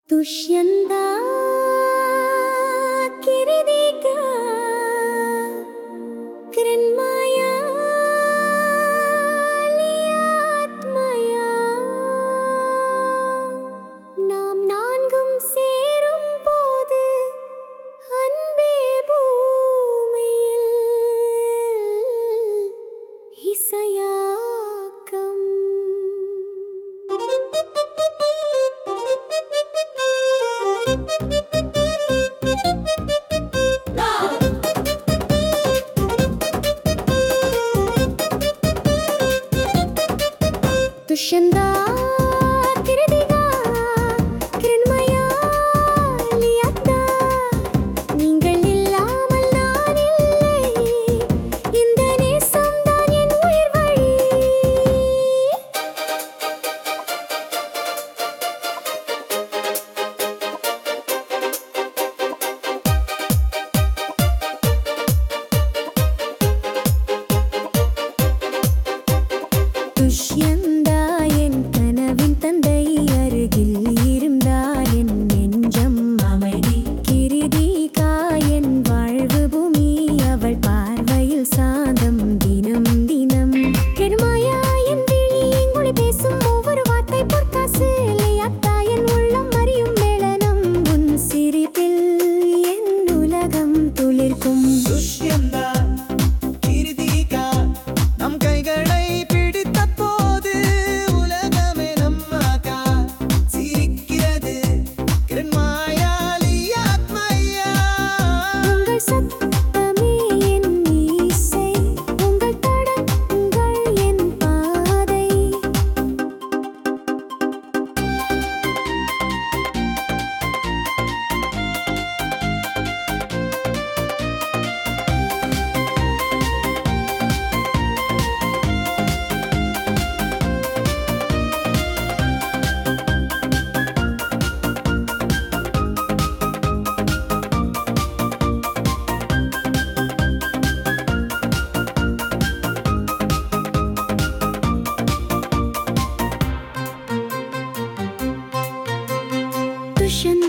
दुष्यन्ता किरिदिका कृन्मया लियात्मया நாம் நான்கும் சேரும் போது அன்பே பூமியில் இசையாக்கம் துஷ்யந்தா கிருதிகா கிருண்மயா லியாத்தா நீங்கள் இல்லாமல் நான் இல்லை இந்த நேசம்தான் என் உயிர் வழி துஷ்யந்தா என் கனவின் தந்தை அருகில் இருந்தால் என் நெஞ்சம் அமைதி கிருதிகா என் வாழ்வு பூமி அவள் பார்வையில் சாந்தம் தினம் தினம் கெடுமாயா என் விழி மொழி பேசும் ஒவ்வொரு வார்த்தை பொற்காசு இல்லையாத்தா என் உள்ளம் அறியும் மேளனம் உன் சிரிப்பில் என் உலகம் துளிர்க்கும் துஷ்யந்தா கிருதிகா நம் கைகளை பிடித்த போது உலகமே நம்மாகா சிரிக்கிறது கிரண்மாயாலி ஆத்மையா உங்கள் சத்தமே என் இசை உங்கள் தடங்கள் என் பாதை துஷன்